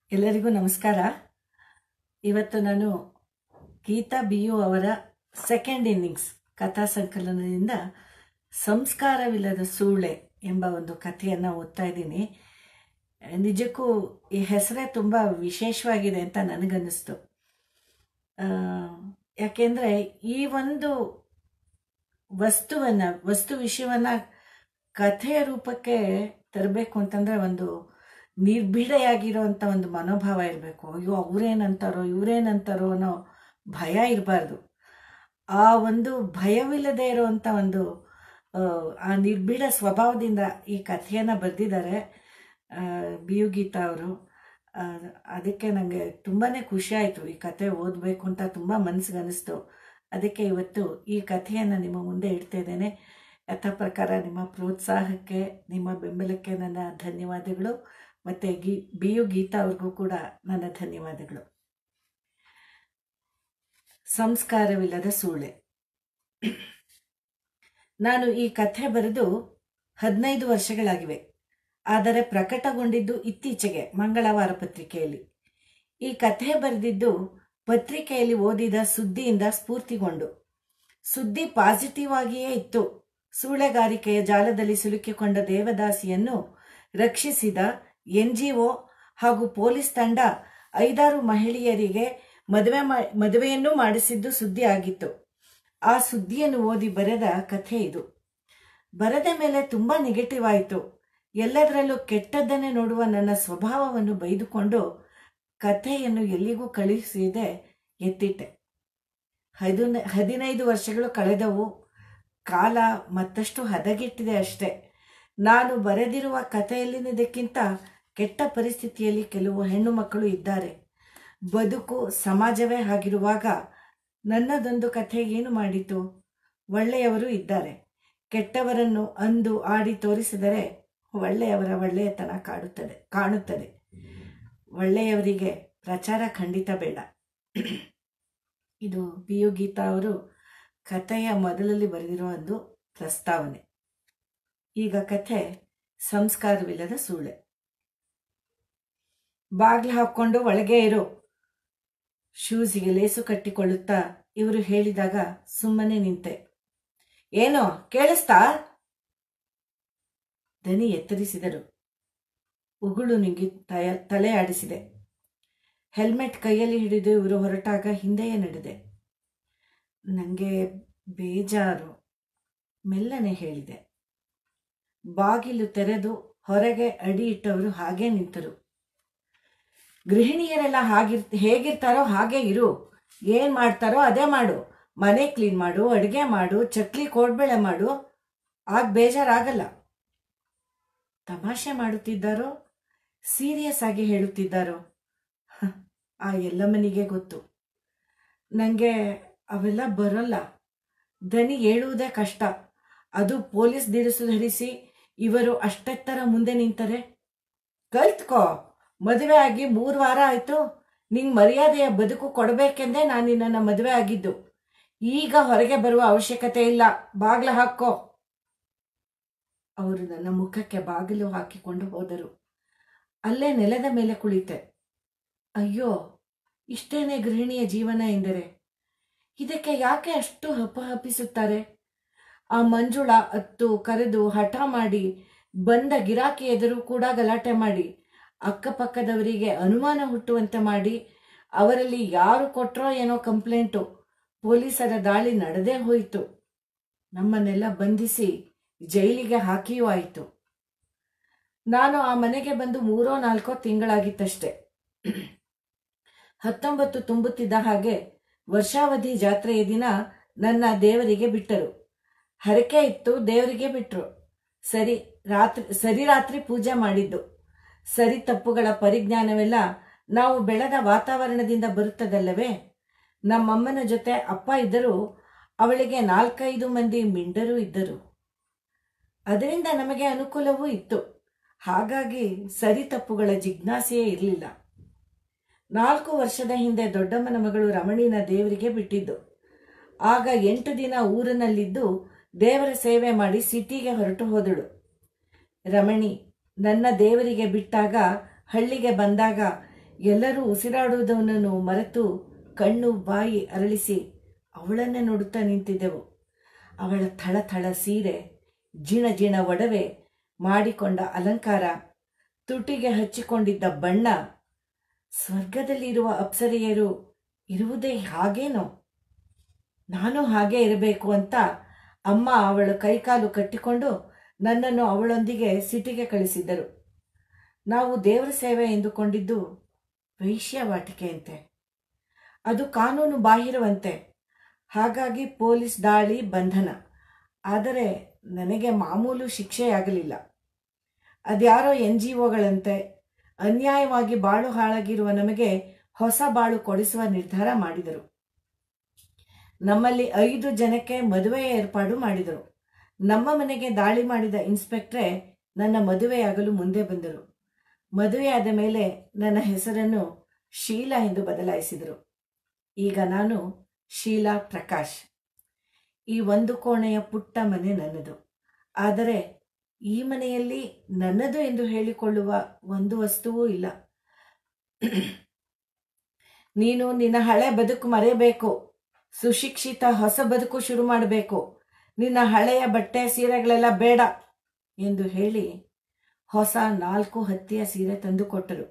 ಎಲ್ಲರಿಗೂ ನಮಸ್ಕಾರ ಇವತ್ತು ನಾನು ಗೀತಾ ಬಿ ಯು ಅವರ ಸೆಕೆಂಡ್ ಇನ್ನಿಂಗ್ಸ್ ಕಥಾ ಸಂಕಲನದಿಂದ ಸಂಸ್ಕಾರವಿಲ್ಲದ ಸೂಳೆ ಎಂಬ ಒಂದು ಕಥೆಯನ್ನು ಓದ್ತಾ ಇದ್ದೀನಿ ನಿಜಕ್ಕೂ ಈ ಹೆಸರೇ ತುಂಬ ವಿಶೇಷವಾಗಿದೆ ಅಂತ ನನಗನ್ನಿಸ್ತು ಆ, ಯಾಕೆಂದರೆ ಈ ಒಂದು ವಸ್ತುವನ್ನು ವಸ್ತು ವಿಷಯವನ್ನು ಕಥೆಯ ರೂಪಕ್ಕೆ ತರಬೇಕು ಅಂತಂದರೆ ಒಂದು ನಿರ್ಭೀಡೆಯಾಗಿರೋಂಥ ಒಂದು ಮನೋಭಾವ ಇರಬೇಕು ಅಯ್ಯೋ ಅವ್ರೇನಂತಾರೋ ಇವರೇನಂತಾರೋ ಅನ್ನೋ ಭಯ ಇರಬಾರ್ದು ಆ ಒಂದು ಭಯವಿಲ್ಲದೆ ಇರೋವಂಥ ಒಂದು ಆ, ಆ ನಿರ್ಭೀಡ ಸ್ವಭಾವದಿಂದ ಈ ಕಥೆಯನ್ನು ಬರೆದಿದ್ದಾರೆ ಬಿ ಯು ಗೀತಾ ಅವರು ಆ, ಅದಕ್ಕೆ ನನಗೆ ತುಂಬಾ ಖುಷಿ ಆಯಿತು ಈ ಕಥೆ ಓದಬೇಕು ಅಂತ ತುಂಬ ಮನಸ್ಸಿಗೆ ಅನ್ನಿಸ್ತು ಅದಕ್ಕೆ ಇವತ್ತು ಈ ಕಥೆಯನ್ನು ನಿಮ್ಮ ಮುಂದೆ ಇಡ್ತಾ ಇದ್ದೇನೆ ಯಥಾ ಪ್ರಕಾರ ನಿಮ್ಮ ಪ್ರೋತ್ಸಾಹಕ್ಕೆ ನಿಮ್ಮ ಬೆಂಬಲಕ್ಕೆ ನನ್ನ ಧನ್ಯವಾದಗಳು ಮತ್ತು ಗಿ ಬಿ ಯು ಗೀತಾ ಅವ್ರಿಗೂ ಕೂಡ ನನ್ನ ಧನ್ಯವಾದಗಳು ಸಂಸ್ಕಾರವಿಲ್ಲದ ಸೂಳೆ ನಾನು ಈ ಕಥೆ ಬರೆದು ಹದಿನೈದು ವರ್ಷಗಳಾಗಿವೆ ಆದರೆ ಪ್ರಕಟಗೊಂಡಿದ್ದು ಇತ್ತೀಚೆಗೆ ಮಂಗಳವಾರ ಪತ್ರಿಕೆಯಲ್ಲಿ ಈ ಕಥೆ ಬರೆದಿದ್ದು ಪತ್ರಿಕೆಯಲ್ಲಿ ಓದಿದ ಸುದ್ದಿಯಿಂದ ಸ್ಫೂರ್ತಿಗೊಂಡು ಸುದ್ದಿ ಪಾಸಿಟಿವ್ ಆಗಿಯೇ ಇತ್ತು ಸೂಳೆಗಾರಿಕೆಯ ಜಾಲದಲ್ಲಿ ಸಿಲುಕಿಕೊಂಡ ದೇವದಾಸಿಯನ್ನು ರಕ್ಷಿಸಿದ ಎನ್ಜಿಒ ಹಾಗೂ ಪೊಲೀಸ್ ತಂಡ ಐದಾರು ಮಹಿಳೆಯರಿಗೆ ಮದುವೆ ಮಾ- ಮದುವೆಯನ್ನೂ ಮಾಡಿಸಿದ್ದು ಸುದ್ದಿ ಆಗಿತ್ತು ಆ ಸುದ್ದಿಯನ್ನು ಓದಿ ಬರೆದ ಕಥೆ ಇದು ಬರದ ಮೇಲೆ ತುಂಬಾ ನೆಗೆಟಿವ್ ಆಯಿತು ಎಲ್ಲದರಲ್ಲೂ ಕೆಟ್ಟದ್ದನ್ನೇ ನೋಡುವ ನನ್ನ ಸ್ವಭಾವವನ್ನು ಬೈದುಕೊಂಡು ಕಥೆಯನ್ನು ಎಲ್ಲಿಗೂ ಕಳುಹಿಸಿದೆ ಎತ್ತಿಟ್ಟೆ ಹದಿನ ಹದಿನೈದು ವರ್ಷಗಳು ಕಳೆದವು ಕಾಲ ಮತ್ತಷ್ಟು ಹದಗೆಟ್ಟಿದೆ ಅಷ್ಟೆ ನಾನು ಬರೆದಿರುವ ಕಥೆಯಲ್ಲಿನದಕ್ಕಿಂತ ಕೆಟ್ಟ ಪರಿಸ್ಥಿತಿಯಲ್ಲಿ ಕೆಲವು ಹೆಣ್ಣು ಮಕ್ಕಳು ಇದ್ದಾರೆ ಬದುಕು ಸಮಾಜವೇ ಆಗಿರುವಾಗ ನನ್ನದೊಂದು ಕಥೆ ಏನು ಮಾಡಿತು ಒಳ್ಳೆಯವರು ಇದ್ದಾರೆ ಕೆಟ್ಟವರನ್ನು ಅಂದು ಆಡಿ ತೋರಿಸಿದರೆ ಒಳ್ಳೆಯವರ ಒಳ್ಳೆಯತನ ಕಾಡುತ್ತದೆ ಕಾಣುತ್ತದೆ ಒಳ್ಳೆಯವರಿಗೆ ಪ್ರಚಾರ ಖಂಡಿತ ಬೇಡ ಇದು ಪಿ ಯು ಗೀತಾ ಅವರು ಕಥೆಯ ಮೊದಲಲ್ಲಿ ಬರೆದಿರೋ ಒಂದು ಪ್ರಸ್ತಾವನೆ ಈಗ ಕಥೆ ಸಂಸ್ಕಾರವಿಲ್ಲದ ಸೂಳೆ ಬಾಗ್ಲು ಹಾಕ್ಕೊಂಡು ಒಳಗೆ ಇರು ಶೂಸಿಗೆ ಲೇಸು ಕಟ್ಟಿಕೊಳ್ಳುತ್ತಾ ಇವರು ಹೇಳಿದಾಗ ಸುಮ್ಮನೆ ನಿಂತೆ ಏನೋ ಕೇಳಿಸ್ತಾ ದನಿ ಎತ್ತರಿಸಿದರು ಉಗುಳು ನುಗ್ಗಿ ತಯ ತಲೆ ಆಡಿಸಿದೆ ಹೆಲ್ಮೆಟ್ ಕೈಯಲ್ಲಿ ಹಿಡಿದು ಇವರು ಹೊರಟಾಗ ಹಿಂದೆಯೇ ನಡೆದೆ ನನಗೆ ಬೇಜಾರು ಮೆಲ್ಲನೆ ಹೇಳಿದೆ ಬಾಗಿಲು ತೆರೆದು ಹೊರಗೆ ಅಡಿ ಇಟ್ಟವರು ಹಾಗೇ ನಿಂತರು ಗೃಹಿಣಿಯರೆಲ್ಲ ಹಾಗಿರ್ ಹೇಗಿರ್ತಾರೋ ಹಾಗೆ ಇರು ಏನ್ ಮಾಡ್ತಾರೋ ಅದೇ ಮಾಡು ಮನೆ ಕ್ಲೀನ್ ಮಾಡು ಅಡುಗೆ ಮಾಡು ಚಕ್ಲಿ ಕೋಡ್ಬೇಳೆ ಮಾಡು ಆಗ ಬೇಜಾರಾಗಲ್ಲ ತಮಾಷೆ ಮಾಡುತ್ತಿದ್ದಾರೋ ಸೀರಿಯಸ್ ಆಗಿ ಹೇಳುತ್ತಿದ್ದಾರೋ ಹ, ಆ ಎಲ್ಲಮ್ಮನಿಗೆ ಗೊತ್ತು ನನಗೆ ಅವೆಲ್ಲ ಬರೋಲ್ಲ ದನಿ ಹೇಳುವುದೇ ಕಷ್ಟ ಅದು ಪೊಲೀಸ್ ದಿರಿಸು ಧರಿಸಿ ಇವರು ಅಷ್ಟೆತ್ತರ ಮುಂದೆ ನಿಂತರೆ ಕಲ್ತ್ಕೋ ಮದುವೆ ಆಗಿ ಮೂರು ವಾರ ಆಯ್ತು ನಿಂಗೆ ಮರ್ಯಾದೆಯ ಬದುಕು ಕೊಡಬೇಕೆಂದೇ ನಾನು ನಿನ್ನನ್ನು ಮದುವೆ ಆಗಿದ್ದು ಈಗ ಹೊರಗೆ ಬರುವ ಅವಶ್ಯಕತೆ ಇಲ್ಲ ಬಾಗ್ಲ ಹಾಕೋ ಅವರು ನನ್ನ ಮುಖಕ್ಕೆ ಬಾಗಿಲು ಹಾಕಿಕೊಂಡು ಹೋದರು ಅಲ್ಲೇ ನೆಲದ ಮೇಲೆ ಕುಳಿತೆ ಅಯ್ಯೋ ಇಷ್ಟೇನೆ ಗೃಹಿಣಿಯ ಜೀವನ ಎಂದರೆ ಇದಕ್ಕೆ ಯಾಕೆ ಅಷ್ಟು ಹಪಹಪಿಸುತ್ತಾರೆ ಆ ಮಂಜುಳ ಅತ್ತು ಕರೆದು ಹಠ ಮಾಡಿ ಬಂದ ಗಿರಾಕಿ ಎದುರು ಕೂಡ ಗಲಾಟೆ ಮಾಡಿ ಅಕ್ಕಪಕ್ಕದವರಿಗೆ ಅನುಮಾನ ಹುಟ್ಟುವಂತೆ ಮಾಡಿ ಅವರಲ್ಲಿ ಯಾರು ಕೊಟ್ರೋ ಏನೋ ಕಂಪ್ಲೇಂಟು ಪೊಲೀಸರ ದಾಳಿ ನಡೆದೇ ಹೋಯಿತು ನಮ್ಮನ್ನೆಲ್ಲ ಬಂಧಿಸಿ ಜೈಲಿಗೆ ಹಾಕಿಯೂ ಆಯಿತು ನಾನು ಆ ಮನೆಗೆ ಬಂದು ಮೂರೋ ನಾಲ್ಕೋ ತಿಂಗಳಾಗಿತ್ತಷ್ಟೆ ಹತ್ತೊಂಬತ್ತು ತುಂಬುತ್ತಿದ್ದ ಹಾಗೆ ವರ್ಷಾವಧಿ ಜಾತ್ರೆಯ ದಿನ ನನ್ನ ದೇವರಿಗೆ ಬಿಟ್ಟರು ಹರಕೆ ಇತ್ತು ದೇವರಿಗೆ ಬಿಟ್ರು ಸರಿ ರಾತ್ರಿ ಸರಿ ರಾತ್ರಿ ಪೂಜೆ ಮಾಡಿದ್ದು ಸರಿ ತಪ್ಪುಗಳ ಪರಿಜ್ಞಾನವೆಲ್ಲ ನಾವು ಬೆಳೆದ ವಾತಾವರಣದಿಂದ ಬರುತ್ತದಲ್ಲವೇ ನಮ್ಮಮ್ಮನ ಜೊತೆ ಅಪ್ಪ ಇದ್ದರೂ ಅವಳಿಗೆ ನಾಲ್ಕೈದು ಮಂದಿ ಮಿಂಡರೂ ಇದ್ದರು ಅದರಿಂದ ನಮಗೆ ಅನುಕೂಲವೂ ಇತ್ತು ಹಾಗಾಗಿ ಸರಿ ತಪ್ಪುಗಳ ಜಿಜ್ಞಾಸೆಯೇ ಇರಲಿಲ್ಲ ನಾಲ್ಕು ವರ್ಷದ ಹಿಂದೆ ದೊಡ್ಡಮ್ಮನ ಮಗಳು ರಮಣಿನ ದೇವರಿಗೆ ಬಿಟ್ಟಿದ್ದು ಆಗ ಎಂಟು ದಿನ ಊರಿನಲ್ಲಿದ್ದು ದೇವರ ಸೇವೆ ಮಾಡಿ ಸಿಟಿಗೆ ಹೊರಟು ಹೋದಳು ರಮಣಿ ನನ್ನ ದೇವರಿಗೆ ಬಿಟ್ಟಾಗ ಹಳ್ಳಿಗೆ ಬಂದಾಗ ಎಲ್ಲರೂ ಉಸಿರಾಡುವುದನ್ನು ಮರೆತು ಕಣ್ಣು ಬಾಯಿ ಅರಳಿಸಿ ಅವಳನ್ನೇ ನೋಡುತ್ತಾ ನಿಂತಿದ್ದೆವು ಅವಳ ಥಳಥಳ ಸೀರೆ ಜಿಣ ಜಿಣ ಒಡವೆ ಮಾಡಿಕೊಂಡ ಅಲಂಕಾರ ತುಟಿಗೆ ಹಚ್ಚಿಕೊಂಡಿದ್ದ ಬಣ್ಣ ಸ್ವರ್ಗದಲ್ಲಿರುವ ಅಪ್ಸರೆಯರು ಇರುವುದೇ ಹಾಗೇನೋ ನಾನು ಹಾಗೆ ಇರಬೇಕು ಅಂತ ಅಮ್ಮ ಅವಳ ಕೈಕಾಲು ಕಟ್ಟಿಕೊಂಡು ನನ್ನನ್ನು ಅವಳೊಂದಿಗೆ ಸಿಟಿಗೆ ಕಳಿಸಿದ್ದರು ನಾವು ದೇವರ ಸೇವೆ ಎಂದುಕೊಂಡಿದ್ದು ವೇಶ್ಯಾವಾಟಿಕೆಯಂತೆ ಅದು ಕಾನೂನು ಬಾಹಿರವಂತೆ ಹಾಗಾಗಿ ಪೊಲೀಸ್ ದಾಳಿ ಬಂಧನ ಆದರೆ ನನಗೆ ಮಾಮೂಲು ಶಿಕ್ಷೆಯಾಗಲಿಲ್ಲ ಅದ್ಯಾರೋ ಎನ್ ಜಿ ಒಗಳಂತೆ ಅನ್ಯಾಯವಾಗಿ ಬಾಳು ಹಾಳಾಗಿರುವ ನಮಗೆ ಹೊಸ ಬಾಳು ಕೊಡಿಸುವ ನಿರ್ಧಾರ ಮಾಡಿದರು ನಮ್ಮಲ್ಲಿ ಐದು ಜನಕ್ಕೆ ಮದುವೆಯ ಏರ್ಪಾಡು ಮಾಡಿದರು ನಮ್ಮ ಮನೆಗೆ ದಾಳಿ ಮಾಡಿದ ಇನ್ಸ್ಪೆಕ್ಟ್ರೆ ನನ್ನ ಮದುವೆಯಾಗಲು ಮುಂದೆ ಬಂದರು ಮದುವೆಯಾದ ಮೇಲೆ ನನ್ನ ಹೆಸರನ್ನು ಶೀಲಾ ಎಂದು ಬದಲಾಯಿಸಿದರು ಈಗ ನಾನು ಶೀಲಾ ಪ್ರಕಾಶ್ ಈ ಒಂದು ಕೋಣೆಯ ಪುಟ್ಟ ಮನೆ ನನ್ನದು ಆದರೆ ಈ ಮನೆಯಲ್ಲಿ ನನ್ನದು ಎಂದು ಹೇಳಿಕೊಳ್ಳುವ ಒಂದು ವಸ್ತುವೂ ಇಲ್ಲ ನೀನು ನಿನ್ನ ಹಳೆ ಬದುಕು ಮರೆಯಬೇಕು ಸುಶಿಕ್ಷಿತ ಹೊಸ ಬದುಕು ಶುರು ಮಾಡಬೇಕು ನಿನ್ನ ಹಳೆಯ ಬಟ್ಟೆ ಸೀರೆಗಳೆಲ್ಲ ಬೇಡ ಎಂದು ಹೇಳಿ ಹೊಸ ನಾಲ್ಕು ಹತ್ತಿಯ ಸೀರೆ ತಂದುಕೊಟ್ಟರು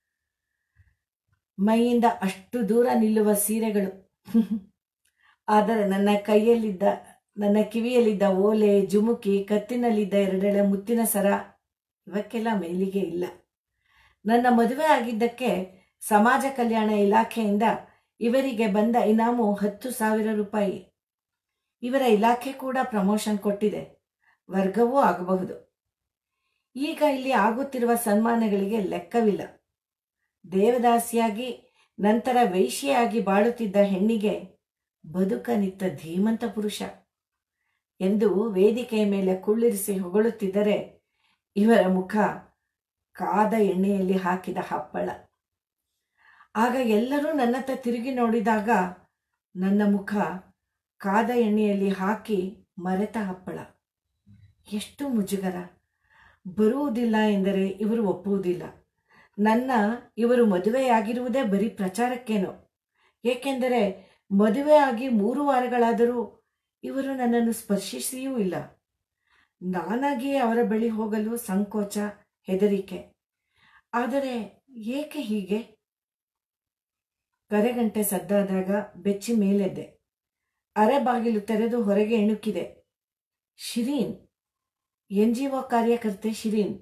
ಮೈಯಿಂದ ಅಷ್ಟು ದೂರ ನಿಲ್ಲುವ ಸೀರೆಗಳು ಆದರೆ ನನ್ನ ಕೈಯಲ್ಲಿದ್ದ ನನ್ನ ಕಿವಿಯಲ್ಲಿದ್ದ ಓಲೆ ಜುಮುಕಿ ಕತ್ತಿನಲ್ಲಿದ್ದ ಎರಡೆಳೆ ಮುತ್ತಿನ ಸರ ಇವಕ್ಕೆಲ್ಲ ಮೇಲಿಗೆ ಇಲ್ಲ ನನ್ನ ಮದುವೆ ಆಗಿದ್ದಕ್ಕೆ ಸಮಾಜ ಕಲ್ಯಾಣ ಇಲಾಖೆಯಿಂದ ಇವರಿಗೆ ಬಂದ ಇನಾಮು ಹತ್ತು ಸಾವಿರ ರೂಪಾಯಿ ಇವರ ಇಲಾಖೆ ಕೂಡ ಪ್ರಮೋಷನ್ ಕೊಟ್ಟಿದೆ ವರ್ಗವೂ ಆಗಬಹುದು ಈಗ ಇಲ್ಲಿ ಆಗುತ್ತಿರುವ ಸನ್ಮಾನಗಳಿಗೆ ಲೆಕ್ಕವಿಲ್ಲ ದೇವದಾಸಿಯಾಗಿ ನಂತರ ವೇಶ್ಯೆಯಾಗಿ ಬಾಳುತ್ತಿದ್ದ ಹೆಣ್ಣಿಗೆ ಬದುಕನಿತ್ತ ಧೀಮಂತ ಪುರುಷ ಎಂದು ವೇದಿಕೆಯ ಮೇಲೆ ಕುಳ್ಳಿರಿಸಿ ಹೊಗಳುತ್ತಿದ್ದರೆ ಇವರ ಮುಖ ಕಾದ ಎಣ್ಣೆಯಲ್ಲಿ ಹಾಕಿದ ಹಪ್ಪಳ ಆಗ ಎಲ್ಲರೂ ನನ್ನತ್ತ ತಿರುಗಿ ನೋಡಿದಾಗ ನನ್ನ ಮುಖ ಕಾದ ಎಣ್ಣೆಯಲ್ಲಿ ಹಾಕಿ ಮರೆತ ಹಪ್ಪಳ ಎಷ್ಟು ಮುಜುಗರ ಬರುವುದಿಲ್ಲ ಎಂದರೆ ಇವರು ಒಪ್ಪುವುದಿಲ್ಲ ನನ್ನ ಇವರು ಮದುವೆಯಾಗಿರುವುದೇ ಬರೀ ಪ್ರಚಾರಕ್ಕೇನೋ ಏಕೆಂದರೆ ಮದುವೆಯಾಗಿ ಮೂರು ವಾರಗಳಾದರೂ ಇವರು ನನ್ನನ್ನು ಸ್ಪರ್ಶಿಸಿಯೂ ಇಲ್ಲ ನಾನಾಗಿಯೇ ಅವರ ಬಳಿ ಹೋಗಲು ಸಂಕೋಚ ಹೆದರಿಕೆ ಆದರೆ ಏಕೆ ಹೀಗೆ ಕರೆಗಂಟೆ ಸದ್ದಾದಾಗ ಬೆಚ್ಚಿ ಮೇಲೆದ್ದೆ ಅರೆ ಬಾಗಿಲು ತೆರೆದು ಹೊರಗೆ ಎಣುಕಿದೆ ಶಿರೀನ್ ಎನ್ ಜಿ ಒ ಕಾರ್ಯಕರ್ತೆ ಶಿರೀನ್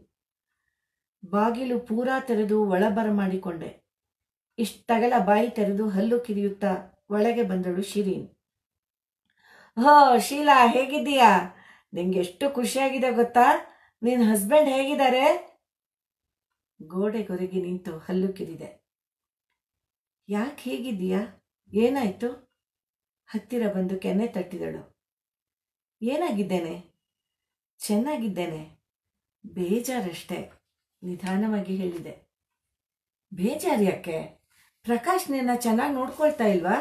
ಬಾಗಿಲು ಪೂರಾ ತೆರೆದು ಒಳಬರ ಮಾಡಿಕೊಂಡೆ ಇಷ್ಟಗಲ ಬಾಯಿ ತೆರೆದು ಹಲ್ಲು ಕಿರಿಯುತ್ತಾ ಒಳಗೆ ಬಂದಳು ಶಿರೀನ್ ಹೋ ಶೀಲಾ ಹೇಗಿದ್ದೀಯಾ ನಿಂಗೆ ಎಷ್ಟು ಖುಷಿಯಾಗಿದೆ ಗೊತ್ತಾ ನಿನ್ನ ಹಸ್ಬೆಂಡ್ ಹೇಗಿದ್ದಾರೆ ಗೋಡೆಗೊರಗಿ ನಿಂತು ಹಲ್ಲು ಕಿರಿದೆ ಯಾಕೆ ಹೇಗಿದ್ದೀಯಾ ಏನಾಯ್ತು ಹತ್ತಿರ ಬಂದು ಕೆನ್ನೆ ತಟ್ಟಿದಳು ಏನಾಗಿದ್ದೇನೆ ಚೆನ್ನಾಗಿದ್ದೇನೆ ಬೇಜಾರಷ್ಟೇ ನಿಧಾನವಾಗಿ ಹೇಳಿದೆ ಬೇಜಾರು ಯಾಕೆ ಪ್ರಕಾಶ್ ನಿನ್ನ ಚೆನ್ನಾಗಿ ನೋಡ್ಕೊಳ್ತಾ ಇಲ್ವಾ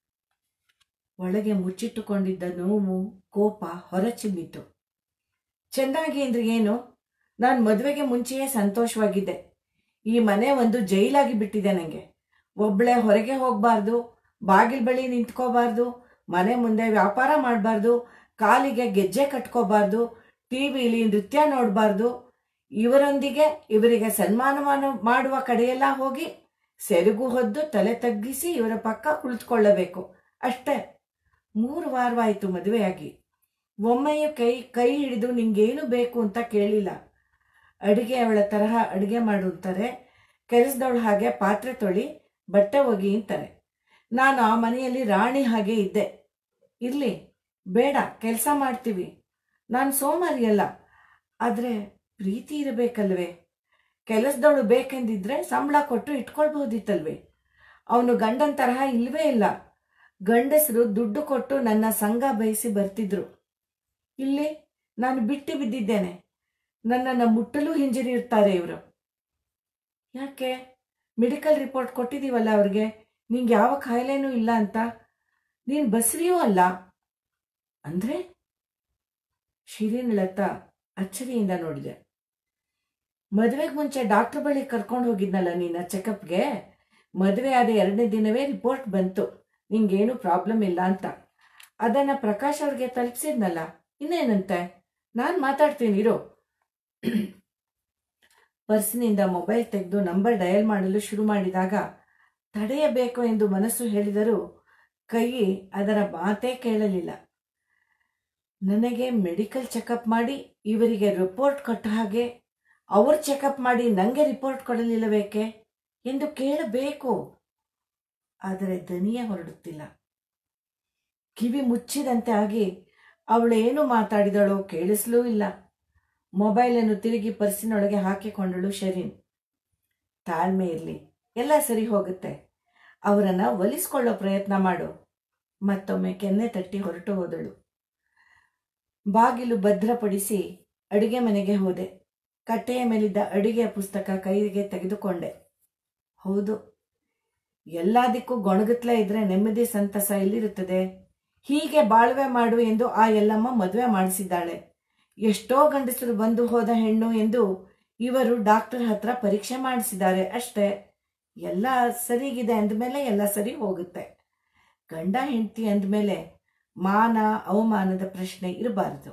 ಒಳಗೆ ಮುಚ್ಚಿಟ್ಟುಕೊಂಡಿದ್ದ ನೋವು ಕೋಪ ಹೊರಚಿಮ್ಮಿತು ಚೆನ್ನಾಗಿ ಅಂದ್ರೆ ಏನು ನಾನು ಮದುವೆಗೆ ಮುಂಚೆಯೇ ಸಂತೋಷವಾಗಿದ್ದೆ ಈ ಮನೆ ಒಂದು ಜೈಲಾಗಿ ಬಿಟ್ಟಿದೆ ನನಗೆ ಒಬ್ಳೆ ಹೊರಗೆ ಹೋಗಬಾರ್ದು ಬಾಗಿಲು ಬಳಿ ನಿಂತ್ಕೋಬಾರ್ದು ಮನೆ ಮುಂದೆ ವ್ಯಾಪಾರ ಮಾಡಬಾರ್ದು ಕಾಲಿಗೆ ಗೆಜ್ಜೆ ಕಟ್ಕೋಬಾರ್ದು ಟಿವಿಲಿ ನೃತ್ಯ ನೋಡಬಾರ್ದು ಇವರೊಂದಿಗೆ ಇವರಿಗೆ ಸನ್ಮಾನ ಮಾನ- ಮಾಡುವ ಕಡೆಯೆಲ್ಲ ಹೋಗಿ ಸೆರಗು ಹೊದ್ದು ತಲೆ ತಗ್ಗಿಸಿ ಇವರ ಪಕ್ಕ ಕುಳಿತುಕೊಳ್ಳಬೇಕು ಅಷ್ಟೇ ಮೂರು ವಾರವಾಯಿತು ಮದುವೆಯಾಗಿ ಒಮ್ಮೆಯೂ ಕೈ ಕೈ ಹಿಡಿದು ನಿಂಗೇನು ಬೇಕು ಅಂತ ಕೇಳಿಲ್ಲ ಅಡುಗೆ ಅವಳ ತರಹ ಅಡುಗೆ ಮಾಡು ಅಂತಾರೆ ಕೆಲಸದವಳ ಹಾಗೆ ಪಾತ್ರೆ ತೊಳಿ ಬಟ್ಟೆ ಒಗಿ ಅಂತಾರೆ ನಾನು ಆ ಮನೆಯಲ್ಲಿ ರಾಣಿ ಹಾಗೆ ಇದ್ದೆ ಇರಲಿ ಬೇಡ ಕೆಲಸ ಮಾಡ್ತೀವಿ ನಾನು ಸೋಮಾರಿಯಲ್ಲ ಆದರೆ ಪ್ರೀತಿ ಇರಬೇಕಲ್ವೇ ಕೆಲಸದವಳು ಬೇಕೆಂದಿದ್ರೆ ಸಂಬಳ ಕೊಟ್ಟು ಇಟ್ಕೊಳ್ಬಹುದಿತ್ತಲ್ವೇ ಅವನು ಗಂಡನ ತರಹ ಇಲ್ವೇ ಇಲ್ಲ ಗಂಡಸರು ದುಡ್ಡು ಕೊಟ್ಟು ನನ್ನ ಸಂಘ ಬಯಸಿ ಬರ್ತಿದ್ರು ಇಲ್ಲಿ ನಾನು ಬಿಟ್ಟು ಬಿದ್ದಿದ್ದೇನೆ ನನ್ನನ್ನು ಮುಟ್ಟಲು ಹಿಂಜರಿಯುತ್ತಾರೆ ಇವರು ಯಾಕೆ ಮೆಡಿಕಲ್ ರಿಪೋರ್ಟ್ ಕೊಟ್ಟಿದ್ದೀವಲ್ಲ ಅವ್ರಿಗೆ ನಿಂಗೆ ಯಾವ ಕಾಯಿಲೆನೂ ಇಲ್ಲ ಅಂತ ನೀನು ಬಸ್ರಿಯೂ ಅಲ್ಲ ಅಂದ್ರೆ ಶಿರೀನ್ಳತ್ತ ಅಚ್ಚರಿಯಿಂದ ನೋಡಿದೆ ಮದುವೆಗೆ ಮುಂಚೆ ಡಾಕ್ಟರ್ ಬಳಿ ಕರ್ಕೊಂಡು ಹೋಗಿದ್ನಲ್ಲ ನಿನ್ನ ಚೆಕಪ್ಗೆ ಮದುವೆ ಆದ ಎರಡನೇ ದಿನವೇ ರಿಪೋರ್ಟ್ ಬಂತು ನಿಂಗೇನು ಪ್ರಾಬ್ಲಮ್ ಇಲ್ಲ ಅಂತ ಅದನ್ನ ಪ್ರಕಾಶ್ ಅವ್ರಿಗೆ ತಲುಪಿಸಿದ್ನಲ್ಲ ಇನ್ನೇನಂತೆ ನಾನು ಮಾತಾಡ್ತೀನಿ ಇರೋ ಪರ್ಸ್ನಿಂದ ಮೊಬೈಲ್ ತೆಗೆದು ನಂಬರ್ ಡಯಲ್ ಮಾಡಲು ಶುರು ಮಾಡಿದಾಗ ತಡೆಯಬೇಕು ಎಂದು ಮನಸ್ಸು ಹೇಳಿದರೂ ಕೈ ಅದರ ಮಾತೇ ಕೇಳಲಿಲ್ಲ ನನಗೆ ಮೆಡಿಕಲ್ ಚೆಕಪ್ ಮಾಡಿ ಇವರಿಗೆ ರಿಪೋರ್ಟ್ ಕೊಟ್ಟ ಹಾಗೆ ಅವ್ರು ಚೆಕಪ್ ಮಾಡಿ ನನಗೆ ರಿಪೋರ್ಟ್ ಕೊಡಲಿಲ್ಲಬೇಕೆ ಎಂದು ಕೇಳಬೇಕು ಆದರೆ ದನಿಯ ಹೊರಡುತ್ತಿಲ್ಲ ಕಿವಿ ಮುಚ್ಚಿದಂತೆ ಆಗಿ ಅವಳೇನು ಮಾತಾಡಿದಳೋ ಕೇಳಿಸ್ಲೂ ಇಲ್ಲ ಮೊಬೈಲನ್ನು ತಿರುಗಿ ಪರ್ಸಿನೊಳಗೆ ಹಾಕಿಕೊಂಡಳು ಶರೀನ್ ತಾಳ್ಮೆ ಇರಲಿ ಎಲ್ಲ ಸರಿ ಹೋಗುತ್ತೆ ಅವರನ್ನ ಒಲಿಸ್ಕೊಳ್ಳೋ ಪ್ರಯತ್ನ ಮಾಡು ಮತ್ತೊಮ್ಮೆ ಕೆನ್ನೆ ತಟ್ಟಿ ಹೊರಟು ಹೋದಳು ಬಾಗಿಲು ಭದ್ರಪಡಿಸಿ ಅಡುಗೆ ಮನೆಗೆ ಹೋದೆ ಕಟ್ಟೆಯ ಮೇಲಿದ್ದ ಅಡುಗೆಯ ಪುಸ್ತಕ ಕೈಗೆ ತೆಗೆದುಕೊಂಡೆ ಹೌದು ಎಲ್ಲದಕ್ಕೂ ಗೊಣಗುತ್ತಲೇ ಇದ್ರೆ ನೆಮ್ಮದಿ ಸಂತಸ ಎಲ್ಲಿರುತ್ತದೆ ಹೀಗೆ ಬಾಳ್ವೆ ಮಾಡು ಎಂದು ಆ ಎಲ್ಲಮ್ಮ ಮದುವೆ ಮಾಡಿಸಿದ್ದಾಳೆ ಎಷ್ಟೋ ಗಂಡಸರು ಬಂದು ಹೋದ ಹೆಣ್ಣು ಎಂದು ಇವರು ಡಾಕ್ಟರ್ ಹತ್ರ ಪರೀಕ್ಷೆ ಮಾಡಿಸಿದ್ದಾರೆ ಅಷ್ಟೇ ಎಲ್ಲ ಸರಿಗಿದೆ ಅಂದಮೇಲೆ ಎಲ್ಲ ಸರಿ ಹೋಗುತ್ತೆ ಗಂಡ ಹೆಂಡತಿ ಅಂದಮೇಲೆ ಮಾನ ಅವಮಾನದ ಪ್ರಶ್ನೆ ಇರಬಾರದು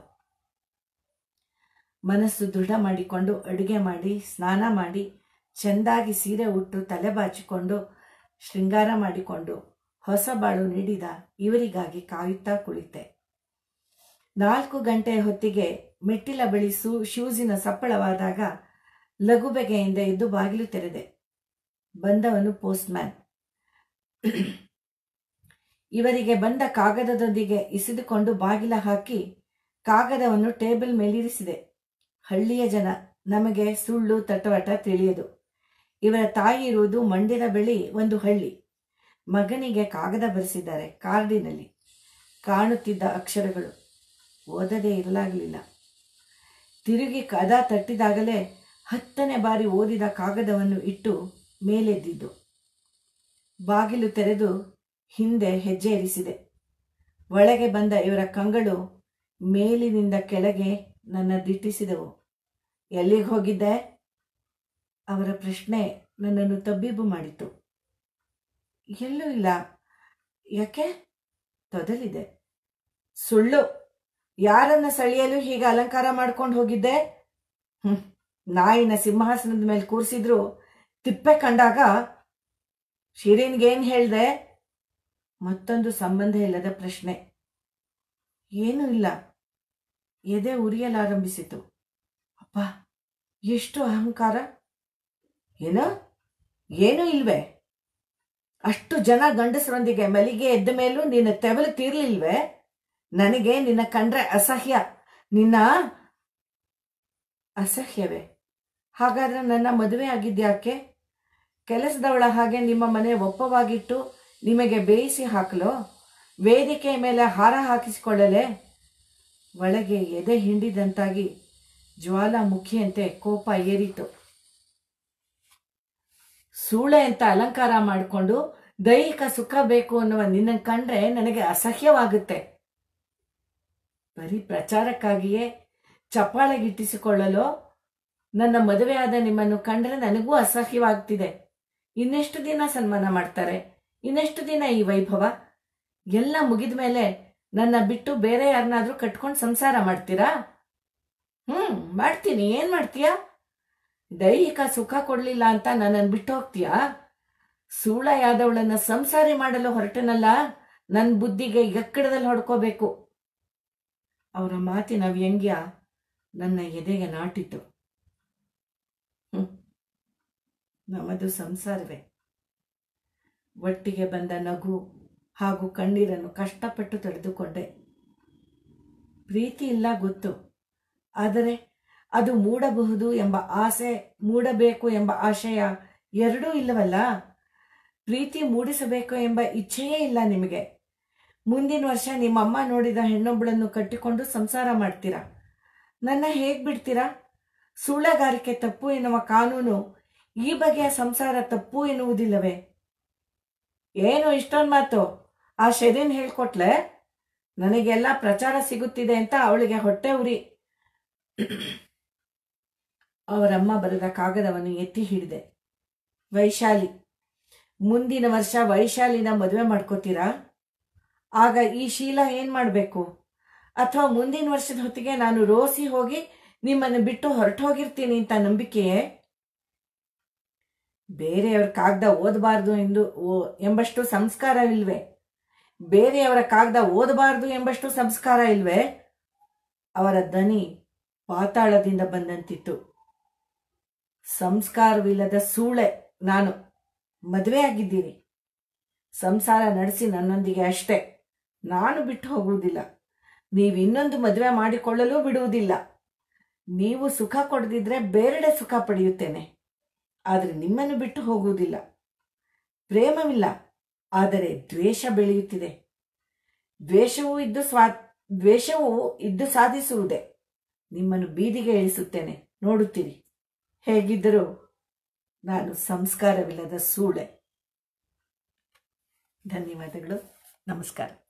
ಮನಸ್ಸು ದೃಢ ಮಾಡಿಕೊಂಡು ಅಡುಗೆ ಮಾಡಿ ಸ್ನಾನ ಮಾಡಿ ಚೆಂದಾಗಿ ಸೀರೆ ಉಟ್ಟು ತಲೆ ಬಾಚಿಕೊಂಡು ಶೃಂಗಾರ ಮಾಡಿಕೊಂಡು ಹೊಸ ಬಾಳು ನೀಡಿದ ಇವರಿಗಾಗಿ ಕಾಯುತ್ತಾ ಕುಳಿತೆ ನಾಲ್ಕು ಗಂಟೆಯ ಹೊತ್ತಿಗೆ ಮೆಟ್ಟಿಲ ಬಳಿ ಸೂ ಶೂಸಿನ ಸಪ್ಪಳವಾದಾಗ ಲಘುಬೆಗೆಯಿಂದ ಎದ್ದು ಬಾಗಿಲು ತೆರೆದೆ ಬಂದವನು ಪೋಸ್ಟ್ಮ್ಯಾನ್ ಇವರಿಗೆ ಬಂದ ಕಾಗದದೊಂದಿಗೆ ಇಸಿದುಕೊಂಡು ಬಾಗಿಲ ಹಾಕಿ ಕಾಗದವನ್ನು ಟೇಬಲ್ ಮೇಲಿರಿಸಿದೆ ಹಳ್ಳಿಯ ಜನ ನಮಗೆ ಸುಳ್ಳು ತಟವಟ ತಿಳಿಯದು ಇವರ ತಾಯಿ ಇರುವುದು ಮಂಡ್ಯದ ಬಳಿ ಒಂದು ಹಳ್ಳಿ ಮಗನಿಗೆ ಕಾಗದ ಬರೆಸಿದ್ದಾರೆ ಕಾರ್ಡಿನಲ್ಲಿ ಕಾಣುತ್ತಿದ್ದ ಅಕ್ಷರಗಳು ಓದದೇ ಇರಲಾಗಲಿಲ್ಲ ತಿರುಗಿ ಕದ ತಟ್ಟಿದಾಗಲೇ ಹತ್ತನೇ ಬಾರಿ ಓದಿದ ಕಾಗದವನ್ನು ಇಟ್ಟು ಮೇಲೆದ್ದಿದ್ದು ಬಾಗಿಲು ತೆರೆದು ಹಿಂದೆ ಹೆಜ್ಜೆ ಇರಿಸಿದೆ ಒಳಗೆ ಬಂದ ಇವರ ಕಂಗಳು ಮೇಲಿನಿಂದ ಕೆಳಗೆ ನನ್ನ ದಿಟ್ಟಿಸಿದವು ಎಲ್ಲಿಗೆ ಹೋಗಿದ್ದೆ ಅವರ ಪ್ರಶ್ನೆ ನನ್ನನ್ನು ತಬ್ಬಿಬ್ಬು ಮಾಡಿತು ಎಲ್ಲೂ ಇಲ್ಲ ಯಾಕೆ ತೊದಲಿದೆ ಸುಳ್ಳು ಯಾರನ್ನ ಸೆಳೆಯಲು ಹೀಗೆ ಅಲಂಕಾರ ಮಾಡ್ಕೊಂಡು ಹೋಗಿದ್ದೆ ಹ್ಮ್ ನಾಯಿನ ಸಿಂಹಾಸನದ ಮೇಲೆ ಕೂರಿಸಿದ್ರು ತಿಪ್ಪೆ ಕಂಡಾಗ ಶಿರೀನ್ಗೇನ್ ಹೇಳ್ದೆ ಮತ್ತೊಂದು ಸಂಬಂಧ ಇಲ್ಲದ ಪ್ರಶ್ನೆ ಏನೂ ಇಲ್ಲ ಎದೆ ಉರಿಯಲಾರಂಭಿಸಿತು ಅಪ್ಪ ಎಷ್ಟು ಅಹಂಕಾರ ಏನು ಏನೂ ಇಲ್ವೇ ಅಷ್ಟು ಜನ ಗಂಡಸರೊಂದಿಗೆ ಮಲಿಗೆ ಎದ್ದ ಮೇಲೂ ನಿನ್ನ ತೆವಲು ತೀರ್ಲಿಲ್ವೇ ನನಗೆ ನಿನ್ನ ಕಂಡ್ರೆ ಅಸಹ್ಯ ನಿನ್ನ ಅಸಹ್ಯವೇ ಹಾಗಾದ್ರೆ ನನ್ನ ಮದುವೆ ಆಗಿದ್ಯಾಕೆ ಕೆಲಸದವಳ ಹಾಗೆ ನಿಮ್ಮ ಮನೆ ಒಪ್ಪವಾಗಿಟ್ಟು ನಿಮಗೆ ಬೇಯಿಸಿ ಹಾಕಲು ವೇದಿಕೆಯ ಮೇಲೆ ಹಾರ ಹಾಕಿಸಿಕೊಳ್ಳಲೆ ಒಳಗೆ ಎದೆ ಹಿಂಡಿದಂತಾಗಿ ಜ್ವಾಲಾಮುಖಿಯಂತೆ ಕೋಪ ಏರಿತು ಸೂಳೆ ಅಂತ ಅಲಂಕಾರ ಮಾಡಿಕೊಂಡು ದೈಹಿಕ ಸುಖ ಬೇಕು ಅನ್ನುವ ನಿನ್ನ ಕಂಡ್ರೆ ನನಗೆ ಅಸಹ್ಯವಾಗುತ್ತೆ ಬರೀ ಪ್ರಚಾರಕ್ಕಾಗಿಯೇ ಚಪ್ಪಾಳೆಗಿಟ್ಟಿಸಿಕೊಳ್ಳಲು ನನ್ನ ಮದುವೆಯಾದ ನಿಮ್ಮನ್ನು ಕಂಡ್ರೆ ನನಗೂ ಅಸಹ್ಯವಾಗ್ತಿದೆ ಇನ್ನೆಷ್ಟು ದಿನ ಸನ್ಮಾನ ಮಾಡ್ತಾರೆ ಇನ್ನೆಷ್ಟು ದಿನ ಈ ವೈಭವ ಎಲ್ಲ ಮುಗಿದ ಮೇಲೆ ನನ್ನ ಬಿಟ್ಟು ಬೇರೆ ಯಾರನ್ನಾದ್ರೂ ಕಟ್ಕೊಂಡು ಸಂಸಾರ ಮಾಡ್ತೀರಾ ಹ್ಮ್ ಮಾಡ್ತೀನಿ ಏನ್ ಮಾಡ್ತೀಯಾ ದೈಹಿಕ ಸುಖ ಕೊಡ್ಲಿಲ್ಲ ಅಂತ ನನ್ನನ್ನು ಬಿಟ್ಟು ಹೋಗ್ತೀಯಾ ಸೂಳೆಯಾದವಳನ್ನ ಸಂಸಾರಿ ಮಾಡಲು ಹೊರಟನಲ್ಲ ನನ್ನ ಬುದ್ಧಿಗೆ ಎಕ್ಕಡದಲ್ಲಿ ಹೊಡ್ಕೋಬೇಕು ಅವರ ಮಾತಿನ ವ್ಯಂಗ್ಯ ನನ್ನ ಎದೆಗೆ ನಾಟಿತು ಹ್ಮ್ ನಮ್ಮದು ಸಂಸಾರವೇ ಒಟ್ಟಿಗೆ ಬಂದ ನಗು ಹಾಗೂ ಕಣ್ಣೀರನ್ನು ಕಷ್ಟಪಟ್ಟು ತಡೆದುಕೊಂಡೆ ಪ್ರೀತಿ ಇಲ್ಲ ಗೊತ್ತು ಆದರೆ ಅದು ಮೂಡಬಹುದು ಎಂಬ ಆಸೆ ಮೂಡಬೇಕು ಎಂಬ ಆಶಯ ಎರಡೂ ಇಲ್ಲವಲ್ಲ ಪ್ರೀತಿ ಮೂಡಿಸಬೇಕು ಎಂಬ ಇಚ್ಛೆಯೇ ಇಲ್ಲ ನಿಮಗೆ ಮುಂದಿನ ವರ್ಷ ನಿಮ್ಮಮ್ಮ ನೋಡಿದ ಹೆಣ್ಣೊಬ್ಬಳನ್ನು ಕಟ್ಟಿಕೊಂಡು ಸಂಸಾರ ಮಾಡ್ತೀರಾ ನನ್ನ ಹೇಗ್ ಬಿಡ್ತೀರಾ ಸುಳ್ಳಗಾರಿಕೆ ತಪ್ಪು ಎನ್ನುವ ಕಾನೂನು ಈ ಬಗೆಯ ಸಂಸಾರ ತಪ್ಪು ಎನ್ನುವುದಿಲ್ಲವೇ ಏನು ಇಷ್ಟೊಂದು ಮಾತು ಆ ಶರೀನ್ ಹೇಳ್ಕೊಟ್ಲೆ ನನಗೆಲ್ಲ ಪ್ರಚಾರ ಸಿಗುತ್ತಿದೆ ಅಂತ ಅವಳಿಗೆ ಹೊಟ್ಟೆ ಉರಿ ಅವರಮ್ಮ ಬರೆದ ಕಾಗದವನ್ನು ಎತ್ತಿ ಹಿಡಿದೆ ವೈಶಾಲಿ ಮುಂದಿನ ವರ್ಷ ವೈಶಾಲಿನ ಮದುವೆ ಮಾಡ್ಕೋತೀರಾ ಆಗ ಈ ಶೀಲ ಏನು ಮಾಡಬೇಕು ಅಥವಾ ಮುಂದಿನ ವರ್ಷದ ಹೊತ್ತಿಗೆ ನಾನು ರೋಸಿ ಹೋಗಿ ನಿಮ್ಮನ್ನು ಬಿಟ್ಟು ಹೊರಟು ಹೋಗಿರ್ತೀನಿ ಅಂತ ನಂಬಿಕೆಯೇ ಬೇರೆಯವರ ಕಾಗದ ಓದಬಾರ್ದು ಎಂದು ಓ- ಎಂಬಷ್ಟು ಸಂಸ್ಕಾರವಿಲ್ವೇ ಬೇರೆಯವರ ಕಾಗದ ಓದಬಾರ್ದು ಎಂಬಷ್ಟು ಸಂಸ್ಕಾರ ಇಲ್ವೇ ಅವರ ದನಿ ಪಾತಾಳದಿಂದ ಬಂದಂತಿತ್ತು ಸಂಸ್ಕಾರವಿಲ್ಲದ ಸೂಳೆ ನಾನು ಮದುವೆ ಆಗಿದ್ದೀರಿ ಸಂಸಾರ ನಡೆಸಿ ನನ್ನೊಂದಿಗೆ ಅಷ್ಟೇ ನಾನು ಬಿಟ್ಟು ಹೋಗುವುದಿಲ್ಲ ನೀವು ಇನ್ನೊಂದು ಮದುವೆ ಮಾಡಿಕೊಳ್ಳಲು ಬಿಡುವುದಿಲ್ಲ ನೀವು ಸುಖ ಕೊಡದಿದ್ರೆ ಬೇರೆಡೆ ಸುಖ ಪಡೆಯುತ್ತೇನೆ ಆದರೆ ನಿಮ್ಮನ್ನು ಬಿಟ್ಟು ಹೋಗುವುದಿಲ್ಲ ಪ್ರೇಮವಿಲ್ಲ ಆದರೆ ದ್ವೇಷ ಬೆಳೆಯುತ್ತಿದೆ ದ್ವೇಷವೂ ಇದ್ದು ಸ್ವಾ ದ್ವೇಷವೂ ಇದ್ದು ಸಾಧಿಸುವುದೇ ನಿಮ್ಮನ್ನು ಬೀದಿಗೆ ಇಳಿಸುತ್ತೇನೆ ನೋಡುತ್ತೀರಿ ಹೇಗಿದ್ದರೂ ನಾನು ಸಂಸ್ಕಾರವಿಲ್ಲದ ಸೂಳೆ ಧನ್ಯವಾದಗಳು ನಮಸ್ಕಾರ